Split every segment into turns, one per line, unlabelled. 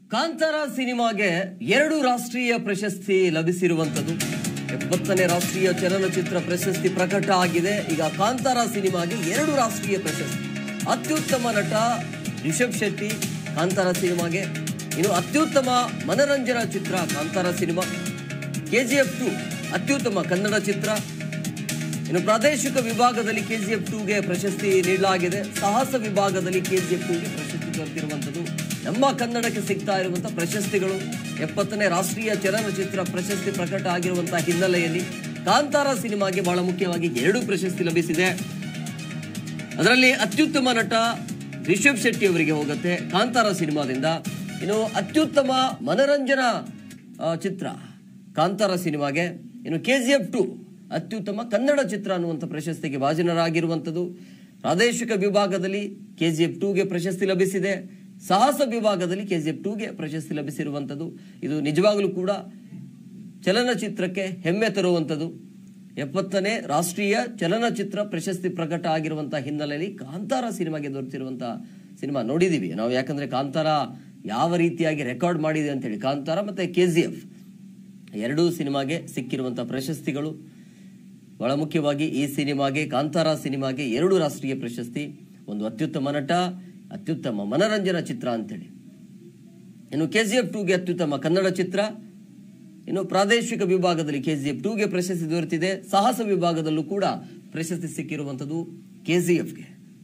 ಕಾಂತಾರ ಸಿನಿಮಾಗೆ ಎರಡು ರಾಷ್ಟ್ರೀಯ ಪ್ರಶಸ್ತಿ ಲಭಿಸಿರುವಂತದ್ದು ಎಪ್ಪತ್ತನೇ ರಾಷ್ಟ್ರೀಯ ಚಲನಚಿತ್ರ ಪ್ರಶಸ್ತಿ ಪ್ರಕಟ ಆಗಿದೆ ಈಗ ಕಾಂತಾರ ಸಿನಿಮಾಗೆ ಎರಡು ರಾಷ್ಟ್ರೀಯ ಪ್ರಶಸ್ತಿ ಅತ್ಯುತ್ತಮ ನಟ ರಿಷಬ್ ಶೆಟ್ಟಿ ಕಾಂತಾರ ಸಿನಿಮಾಗೆ ಇನ್ನು ಅತ್ಯುತ್ತಮ ಮನರಂಜನಾ ಚಿತ್ರ ಕಾಂತಾರ ಸಿನಿಮಾ ಕೆಜಿಎಫ್ ಟು ಅತ್ಯುತ್ತಮ ಕನ್ನಡ ಚಿತ್ರ ಇನ್ನು ಪ್ರಾದೇಶಿಕ ವಿಭಾಗದಲ್ಲಿ ಕೆಜಿಎಫ್ ಟೂಗೆ ಪ್ರಶಸ್ತಿ ನೀಡಲಾಗಿದೆ ಸಾಹಸ ವಿಭಾಗದಲ್ಲಿ ಕೆಜಿಎಫ್ ಟೂಗೆ ಪ್ರಶಸ್ತಿ ದೊರೆತಿರುವಂಥದ್ದು ನಮ್ಮ ಕನ್ನಡಕ್ಕೆ ಸಿಗ್ತಾ ಇರುವಂತಹ ಪ್ರಶಸ್ತಿಗಳು ಎಪ್ಪತ್ತನೇ ರಾಷ್ಟ್ರೀಯ ಚಲನಚಿತ್ರ ಪ್ರಶಸ್ತಿ ಪ್ರಕಟ ಆಗಿರುವಂತಹ ಹಿನ್ನೆಲೆಯಲ್ಲಿ ಕಾಂತಾರ ಸಿನಿಮಾಗೆ ಬಹಳ ಮುಖ್ಯವಾಗಿ ಎರಡು ಪ್ರಶಸ್ತಿ ಲಭಿಸಿದೆ ಅದರಲ್ಲಿ ಅತ್ಯುತ್ತಮ ನಟ ರಿಷಬ್ ಶೆಟ್ಟಿ ಅವರಿಗೆ ಹೋಗುತ್ತೆ ಕಾಂತಾರ ಸಿನಿಮಾದಿಂದ ಇನ್ನು ಅತ್ಯುತ್ತಮ ಮನರಂಜನಾ ಆ, ಚಿತ್ರ ಕಾಂತಾರ ಸಿನಿಮಾಗೆ ಇನ್ನು ಕೆ ಜಿ ಎಫ್ ಟು ಅತ್ಯುತ್ತಮ ಕನ್ನಡ ಚಿತ್ರ ಅನ್ನುವಂಥ ಪ್ರಶಸ್ತಿಗೆ ಭಾಜನರಾಗಿರುವಂಥದ್ದು ಪ್ರಾದೇಶಿಕ ವಿಭಾಗದಲ್ಲಿ ಕೆ ಜಿ ಎಫ್ ಟೂಗೆ ಪ್ರಶಸ್ತಿ ಲಭಿಸಿದೆ ಸಾಹಸ ವಿಭಾಗದಲ್ಲಿ ಕೆ ಜಿ ಎಫ್ ಟೂಗೆ ಪ್ರಶಸ್ತಿ ಲಭಿಸಿರುವಂಥದ್ದು ಇದು ನಿಜವಾಗಲೂ ಕೂಡ ಚಲನಚಿತ್ರಕ್ಕೆ ಹೆಮ್ಮೆ ತರುವಂಥದ್ದು ಎಪ್ಪತ್ತನೇ ರಾಷ್ಟ್ರೀಯ ಚಲನಚಿತ್ರ ಪ್ರಶಸ್ತಿ ಪ್ರಕಟ ಆಗಿರುವಂತಹ ಹಿನ್ನೆಲೆಯಲ್ಲಿ ಕಾಂತಾರ ಸಿನಿಮಾಗೆ ದೊರೆತಿರುವಂತಹ ಸಿನಿಮಾ ನೋಡಿದೀವಿ ನಾವು ಯಾಕಂದ್ರೆ ಕಾಂತಾರ ಯಾವ ರೀತಿಯಾಗಿ ರೆಕಾರ್ಡ್ ಮಾಡಿದೆ ಅಂತೇಳಿ ಕಾಂತಾರ ಮತ್ತೆ ಕೆ ಜಿ ಎಫ್ ಎರಡೂ ಸಿನಿಮಾಗೆ ಸಿಕ್ಕಿರುವಂತಹ ಪ್ರಶಸ್ತಿಗಳು ಬಹಳ ಮುಖ್ಯವಾಗಿ ಈ ಸಿನಿಮಾಗೆ ಕಾಂತಾರ ಸಿನಿಮಾಗೆ ಎರಡು ರಾಷ್ಟ್ರೀಯ ಪ್ರಶಸ್ತಿ ಒಂದು ಅತ್ಯುತ್ತಮ ನಟ ಅತ್ಯುತ್ತಮ ಮನರಂಜನಾ ಚಿತ್ರ ಅಂತೇಳಿ ಇನ್ನು ಕೆ ಜಿ ಎಫ್ ಟೂಗೆ ಅತ್ಯುತ್ತಮ ಕನ್ನಡ ಚಿತ್ರ ಇನ್ನು ಪ್ರಾದೇಶಿಕ ವಿಭಾಗದಲ್ಲಿ ಕೆ ಜಿ ಎಫ್ ಟೂಗೆ ಪ್ರಶಸ್ತಿ ದೊರೆತಿದೆ ಸಾಹಸ ವಿಭಾಗದಲ್ಲೂ ಕೂಡ ಪ್ರಶಸ್ತಿ ಸಿಕ್ಕಿರುವಂಥದ್ದು ಕೆ ಜಿ ಎಫ್ಗೆ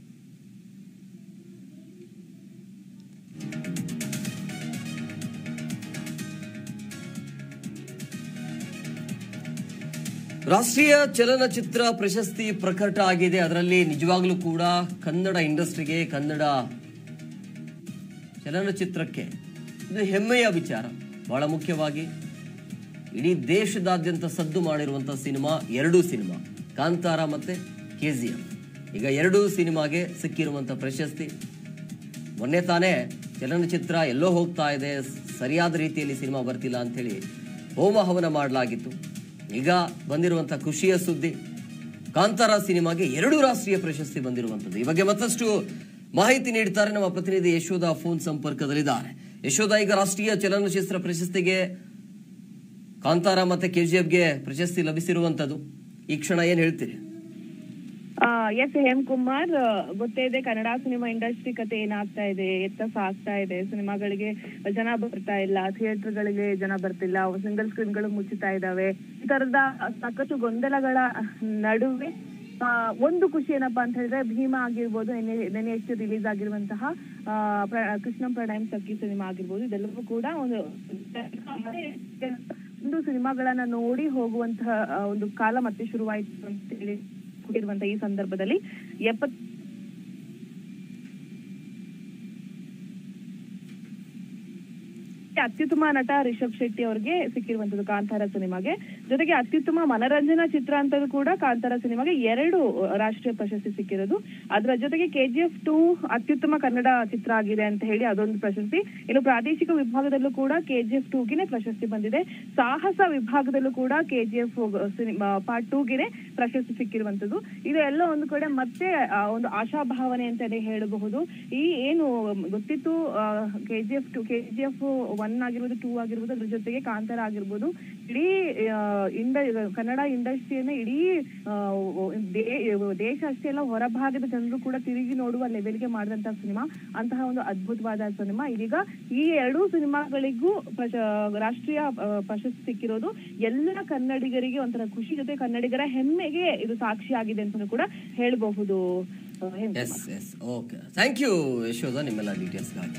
ರಾಷ್ಟ್ರೀಯ ಚಲನಚಿತ್ರ ಪ್ರಶಸ್ತಿ ಪ್ರಕಟ ಆಗಿದೆ ಅದರಲ್ಲಿ ನಿಜವಾಗ್ಲೂ ಕೂಡ ಕನ್ನಡ ಇಂಡಸ್ಟ್ರಿಗೆ ಕನ್ನಡ ಚಲನಚಿತ್ರಕ್ಕೆ ಇದು ಹೆಮ್ಮೆಯ ವಿಚಾರ ಬಹಳ ಮುಖ್ಯವಾಗಿ ಇಡೀ ದೇಶದಾದ್ಯಂತ ಸದ್ದು ಮಾಡಿರುವಂತಹ ಸಿನಿಮಾ ಎರಡೂ ಸಿನಿಮಾ ಕಾಂತಾರ ಮತ್ತೆ ಕೆ ಜಿ ಎಫ್ ಈಗ ಎರಡೂ ಸಿನಿಮಾಗೆ ಸಿಕ್ಕಿರುವಂತ ಪ್ರಶಸ್ತಿ ಮೊನ್ನೆ ತಾನೇ ಚಲನಚಿತ್ರ ಎಲ್ಲೋ ಹೋಗ್ತಾ ಇದೆ ಸರಿಯಾದ ರೀತಿಯಲ್ಲಿ ಸಿನಿಮಾ ಬರ್ತಿಲ್ಲ ಅಂತೇಳಿ ಹೋಮ ಹವನ ಮಾಡಲಾಗಿತ್ತು ಈಗ ಬಂದಿರುವಂತ ಖುಷಿಯ ಸುದ್ದಿ ಕಾಂತಾರ ಸಿನಿಮಾಗೆ ಎರಡು ರಾಷ್ಟ್ರೀಯ ಪ್ರಶಸ್ತಿ ಬಂದಿರುವಂತದ್ದು ಈ ಬಗ್ಗೆ ಮತ್ತಷ್ಟು ಮಾಹಿತಿ ನೀಡ್ತಾರೆ ನಮ್ಮ ಪ್ರತಿನಿಧಿ ಯಶೋಧ ಫೋನ್ ಸಂಪರ್ಕದಲ್ಲಿದ್ದಾರೆ ಯಶೋಧ ಈಗ ರಾಷ್ಟ್ರೀಯ ಚಲನಚಿತ್ರ ಪ್ರಶಸ್ತಿಗೆ ಕಾಂತಾರ ಮತ್ತೆ ಕೆಜಿಎಫ್ಗೆ ಪ್ರಶಸ್ತಿ ಲಭಿಸಿರುವಂತದ್ದು ಈ ಕ್ಷಣ ಏನ್ ಹೇಳ್ತೀರಿ
ಎಸ್ ಹೇಮಕುಮಾರ್ ಆ, ಗೊತ್ತೇ ಇದೆ ಕನ್ನಡ ಸಿನಿಮಾ ಇಂಡಸ್ಟ್ರಿ ಕತೆ ಏನಾಗ್ತಾ ಇದೆ ಎತ್ತ ಸಾಗ್ತಾ ಇದೆ ಸಿನಿಮಾಗಳಿಗೆ ಜನ ಬರ್ತಾ ಇಲ್ಲ ಥಿಯೇಟರ್ಗಳಿಗೆ ಜನ ಬರ್ತಿಲ್ಲ ಸಿಂಗಲ್ ಸ್ಕ್ರೀನ್ಗಳು ಮುಚ್ಚುತ್ತಾ ಇದಾವೆ ಈ ತರದ ಸಾಕಷ್ಟು ಗೊಂದಲಗಳ ನಡುವೆ ಆ, ಒಂದು ಖುಷಿ ಏನಪ್ಪಾ ಅಂತ ಹೇಳಿದ್ರೆ ಭೀಮಾ ಆಗಿರ್ಬೋದು ನೆನ್ನೆ ನೆನ್ನೆ ಎಷ್ಟು ರಿಲೀಸ್ ಆಗಿರುವಂತಹ ಆ, ಪ್ರ- ಕೃಷ್ಣಂ ಪ್ರಣಯಂ ಸಖಿ ಸಿನಿಮಾ ಆಗಿರ್ಬೋದು ಇದೆಲ್ಲವೂ ಕೂಡ ಒಂದು ಒಂದು ಸಿನಿಮಾಗಳನ್ನ ನೋಡಿ ಹೋಗುವಂತಹ ಆ, ಒಂದು ಕಾಲ ಮತ್ತೆ ಶುರುವಾಯಿತು ಅಂತ ಹೇಳಿ ಕೊಟ್ಟಿರುವಂತಹ ಈ ಸಂದರ್ಭದಲ್ಲಿ ಎಪ್ಪತ್ ಅತ್ಯುತ್ತಮ ನಟ ರಿಷಬ್ ಶೆಟ್ಟಿ ಅವರಿಗೆ ಸಿಕ್ಕಿರುವಂತದ್ದು ಕಾಂತಾರ ಸಿನಿಮಾಗೆ ಜೊತೆಗೆ ಅತ್ಯುತ್ತಮ ಮನರಂಜನಾ ಚಿತ್ರ ಅಂತಲೂ ಕೂಡ ಕಾಂತಾರ ಸಿನಿಮಾಗೆ ಎರಡು ರಾಷ್ಟ್ರೀಯ ಪ್ರಶಸ್ತಿ ಸಿಕ್ಕಿರೋದು ಅದರ ಜೊತೆಗೆ ಕೆಜಿಎಫ್ ಟು ಅತ್ಯುತ್ತಮ ಕನ್ನಡ ಚಿತ್ರ ಆಗಿದೆ ಅಂತ ಹೇಳಿ ಅದೊಂದು ಪ್ರಶಸ್ತಿ ಇನ್ನು ಪ್ರಾದೇಶಿಕ ವಿಭಾಗದಲ್ಲೂ ಕೂಡ ಕೆಜಿಎಫ್ ಟೂಗಿನೇ ಪ್ರಶಸ್ತಿ ಬಂದಿದೆ ಸಾಹಸ ವಿಭಾಗದಲ್ಲೂ ಕೂಡ ಕೆಜಿಎಫ್ ಸಿನಿಮಾ ಪಾರ್ಟ್ ಟೂಗಿನೇ ಪ್ರಶಸ್ತಿ ಸಿಕ್ಕಿರುವಂತದ್ದು ಇದು ಎಲ್ಲ ಒಂದು ಕಡೆ ಮತ್ತೆ ಆ, ಒಂದು ಆಶಾಭಾವನೆ ಅಂತಾನೆ ಹೇಳಬಹುದು ಈ ಏನು ಗೊತ್ತಿತ್ತು ಕೆಜಿಎಫ್ ಟು ಕೆಜಿಎಫ್ ಒನ್ ಆಗಿರ್ಬೋದು ಟೂ ಆಗಿರ್ಬೋದು ಅದ್ರ ಜೊತೆಗೆ ಕಾಂತಾರ ಆಗಿರ್ಬೋದು ಇಡೀ ಆ, ಇಂಡ ಕನ್ನಡ ಇಂಡಸ್ಟ್ರಿಯನ್ನ ಇಡೀ ಆ, ದೇ- ದೇಶ ಅಷ್ಟೇ ಅಲ್ಲ ಹೊರಭಾಗದ ಜನರು ಕೂಡ ತಿರುಗಿ ನೋಡುವ ಲೆವೆಲ್ಗೆ ಮಾಡಿದಂತ ಸಿನಿಮಾ ಅಂತಹ ಒಂದು ಅದ್ಭುತವಾದ ಸಿನಿಮಾ ಇದೀಗ ಈ ಎರಡೂ ಸಿನಿಮಾಗಳಿಗೂ ಪ್ರಶ- ರಾಷ್ಟ್ರೀಯ ಆ, ಪ್ರಶಸ್ತಿ ಸಿಕ್ಕಿರೋದು ಎಲ್ಲ ಕನ್ನಡಿಗರಿಗೆ ಒಂಥರ ಖುಷಿ ಜೊತೆ ಕನ್ನಡಿಗರ ಹೆಮ್ಮೆಗೆ ಇದು ಸಾಕ್ಷಿ ಆಗಿದೆ ಅಂತ ಕೂಡ ಹೇಳಬಹುದು ಆ, Hemakumar.
Yes yes okay thank you Yashoda ನಿಮ್ಮೆಲ್ಲ ಡೀಟೇಲ್ಸ್ಗಾಗಿ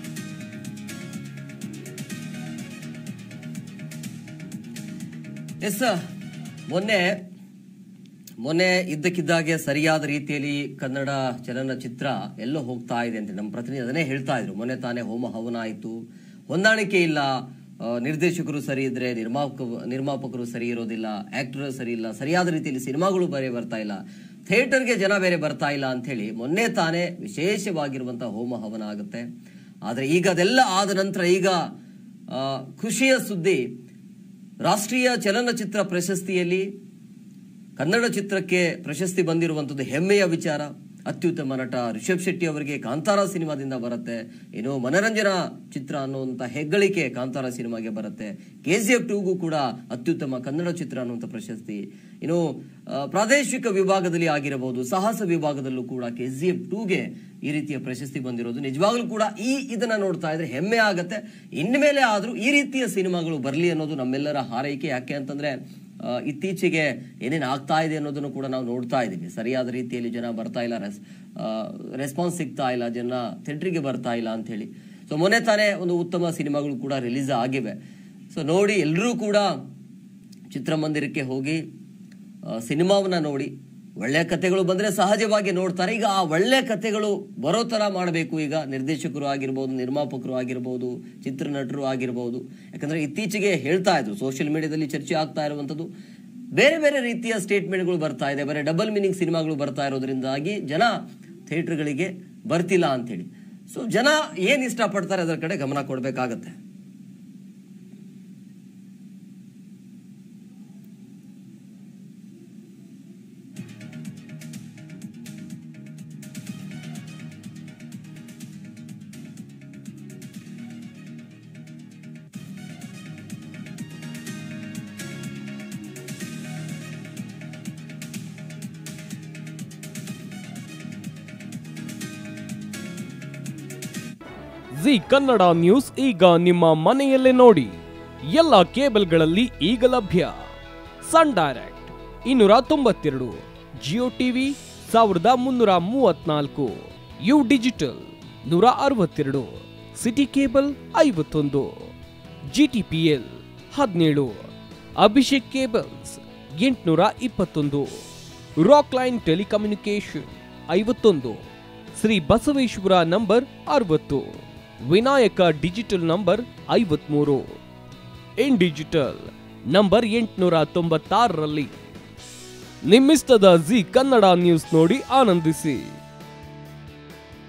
ಎಸ್ ಮೊನ್ನೆ ಮೊನ್ನೆ ಇದ್ದಕ್ಕಿದ್ದಾಗೆ ಸರಿಯಾದ ರೀತಿಯಲ್ಲಿ ಕನ್ನಡ ಚಲನಚಿತ್ರ ಎಲ್ಲೋ ಹೋಗ್ತಾ ಇದೆ ಅಂತ ನಮ್ಮ ಪ್ರತಿನಿಧಿ ಅದನ್ನೇ ಹೇಳ್ತಾ ಇದ್ರು ಮೊನ್ನೆ ತಾನೇ ಹೋಮ ಹವನ ಆಯಿತು ಹೊಂದಾಣಿಕೆ ಇಲ್ಲ ಆ, ನಿರ್ದೇಶಕರು ಸರಿ ಇದ್ರೆ ನಿರ್ಮಾಪಕ ನಿರ್ಮಾಪಕರು ಸರಿ ಇರೋದಿಲ್ಲ ಆಕ್ಟರ್ ಸರಿ ಇಲ್ಲ ಸರಿಯಾದ ರೀತಿಯಲ್ಲಿ ಸಿನಿಮಾಗಳು ಬೇರೆ ಬರ್ತಾ ಇಲ್ಲ ಥಿಯೇಟರ್ಗೆ ಜನ ಬೇರೆ ಬರ್ತಾ ಇಲ್ಲ ಅಂತ ಹೇಳಿ ಮೊನ್ನೆ ತಾನೇ ವಿಶೇಷವಾಗಿರುವಂತಹ ಹೋಮ ಹವನ ಆಗುತ್ತೆ ಆದ್ರೆ ಈಗ ಅದೆಲ್ಲ ಆದ ನಂತರ ಈಗ ಆ, ಖುಷಿಯ ಸುದ್ದಿ ರಾಷ್ಟ್ರೀಯ ಚಲನಚಿತ್ರ ಪ್ರಶಸ್ತಿಯಲ್ಲಿ ಕನ್ನಡ ಚಿತ್ರಕ್ಕೆ ಪ್ರಶಸ್ತಿ ಬಂದಿರುವಂಥದ್ದು ಹೆಮ್ಮೆಯ ವಿಚಾರ ಅತ್ಯುತ್ತಮ ನಟ ರಿಷಬ್ ಶೆಟ್ಟಿ ಅವರಿಗೆ ಕಾಂತಾರ ಸಿನಿಮಾದಿಂದ ಬರುತ್ತೆ ಏನೋ ಮನರಂಜನಾ ಚಿತ್ರ ಅನ್ನುವಂಥ ಹೆಗ್ಗಳಿಕೆ ಕಾಂತಾರ ಸಿನಿಮಾಗೆ ಬರುತ್ತೆ ಕೆ ಜಿ ಎಫ್ ಟೂಗೂ ಕೂಡ ಅತ್ಯುತ್ತಮ ಕನ್ನಡ ಚಿತ್ರ ಅನ್ನುವಂಥ ಪ್ರಶಸ್ತಿ ಇನ್ನು ಆ, ಪ್ರಾದೇಶಿಕ ವಿಭಾಗದಲ್ಲಿ ಆಗಿರಬಹುದು ಸಾಹಸ ವಿಭಾಗದಲ್ಲೂ ಕೂಡ ಕೆ ಜಿ ಎಫ್ ಟೂಗೆ ಈ ರೀತಿಯ ಪ್ರಶಸ್ತಿ ಬಂದಿರೋದು ನಿಜವಾಗ್ಲೂ ಕೂಡ ಈ ಇದನ್ನ ನೋಡ್ತಾ ಇದ್ರೆ ಹೆಮ್ಮೆ ಆಗತ್ತೆ ಇನ್ಮೇಲೆ ಆದ್ರೂ ಈ ರೀತಿಯ ಸಿನಿಮಾಗಳು ಬರಲಿ ಅನ್ನೋದು ನಮ್ಮೆಲ್ಲರ ಹಾರೈಕೆ ಯಾಕೆ ಅಂತಂದ್ರೆ ಆ, ಇತ್ತೀಚೆಗೆ ಏನೇನು ಆಗ್ತಾ ಇದೆ ಅನ್ನೋದನ್ನು ಕೂಡ ನಾವು ನೋಡ್ತಾ ಇದ್ದೀವಿ ಸರಿಯಾದ ರೀತಿಯಲ್ಲಿ ಜನ ಬರ್ತಾ ಇಲ್ಲ ರೆಸ್ ರೆಸ್ಪಾನ್ಸ್ ಸಿಗ್ತಾ ಇಲ್ಲ ಜನ ಥಿಯೇಟ್ರಿಗೆ ಬರ್ತಾ ಇಲ್ಲ ಅಂತ ಹೇಳಿ ಸೊ ಮೊನ್ನೆ ತಾನೇ ಒಂದು ಉತ್ತಮ ಸಿನಿಮಾಗಳು ಕೂಡ ರಿಲೀಸ್ ಆಗಿವೆ ಸೊ ನೋಡಿ ಎಲ್ಲರೂ ಕೂಡ ಚಿತ್ರಮಂದಿರಕ್ಕೆ ಹೋಗಿ ಆ, ಸಿನಿಮಾವನ್ನ ನೋಡಿ ಒಳ್ಳೆ ಕಥೆಗಳು ಬಂದ್ರೆ ಸಹಜವಾಗಿ ನೋಡ್ತಾರೆ ಈಗ ಆ ಒಳ್ಳೆ ಕಥೆಗಳು ಬರೋ ತರ ಮಾಡಬೇಕು ಈಗ ನಿರ್ದೇಶಕರು ಆಗಿರ್ಬೋದು ನಿರ್ಮಾಪಕರು ಆಗಿರ್ಬೋದು ಚಿತ್ರನಟರು ಆಗಿರ್ಬೋದು ಯಾಕಂದ್ರೆ ಇತ್ತೀಚೆಗೆ ಹೇಳ್ತಾ ಇದ್ರು ಸೋಷಿಯಲ್ ಮೀಡಿಯಾದಲ್ಲಿ ಚರ್ಚೆ ಆಗ್ತಾ ಇರುವಂತದ್ದು ಬೇರೆ ಬೇರೆ ರೀತಿಯ ಸ್ಟೇಟ್ಮೆಂಟ್ಗಳು ಬರ್ತಾ ಇದೆ ಬೇರೆ ಡಬಲ್ ಮೀನಿಂಗ್ ಸಿನಿಮಾಗಳು ಬರ್ತಾ ಇರೋದ್ರಿಂದಾಗಿ ಜನ ಥಿಯೇಟರ್ಗಳಿಗೆ ಬರ್ತಿಲ್ಲ ಅಂತೇಳಿ ಸೊ ಜನ ಏನ್ ಇಷ್ಟಪಡ್ತಾರೆ ಅದರ ಕಡೆ ಗಮನ ಕೊಡಬೇಕಾಗತ್ತೆ
ಜಿ ಕನ್ನಡ ನ್ಯೂಸ್ ಈಗ ನಿಮ್ಮ ಮನೆಯಲ್ಲೇ ನೋಡಿ ಎಲ್ಲ ಕೇಬಲ್ಗಳಲ್ಲಿ ಈಗ ಲಭ್ಯ ಸನ್ ಡೈರೆಕ್ಟ್ ಇನ್ನೂರ ತೊಂಬತ್ತೆರಡು ಜಿಯೋ ಟಿವಿ ಸಾವಿರದ ಮುನ್ನೂರ ಮೂವತ್ನಾಲ್ಕು ಯು ಡಿಜಿಟಲ್ ನೂರ ಅರವತ್ತೆರಡು ಸಿಟಿ ಕೇಬಲ್ ಐವತ್ತೊಂದು ಜಿಟಿಪಿಎಲ್ ಹದಿನೇಳು ಅಭಿಷೇಕ್ ಕೇಬಲ್ಸ್ ಎಂಟುನೂರ ಇಪ್ಪತ್ತೊಂದು ರಾಕ್ ಲೈನ್ ಟೆಲಿಕಮ್ಯುನಿಕೇಶನ್ ಐವತ್ತೊಂದು ಶ್ರೀ ಬಸವೇಶ್ವರ ನಂಬರ್ ಅರವತ್ತು ವಿನಾಯಕ ಡಿಜಿಟಲ್ ನಂಬರ್ ಐವತ್ಮೂರು ಇನ್ ಡಿಜಿಟಲ್ ನಂಬರ್ ಎಂಟುನೂರ ತೊಂಬತ್ತಾರರಲ್ಲಿ ನಿಮ್ಮಿಸ್ತದ ಜಿ ಕನ್ನಡ ನ್ಯೂಸ್ ನೋಡಿ ಆನಂದಿಸಿ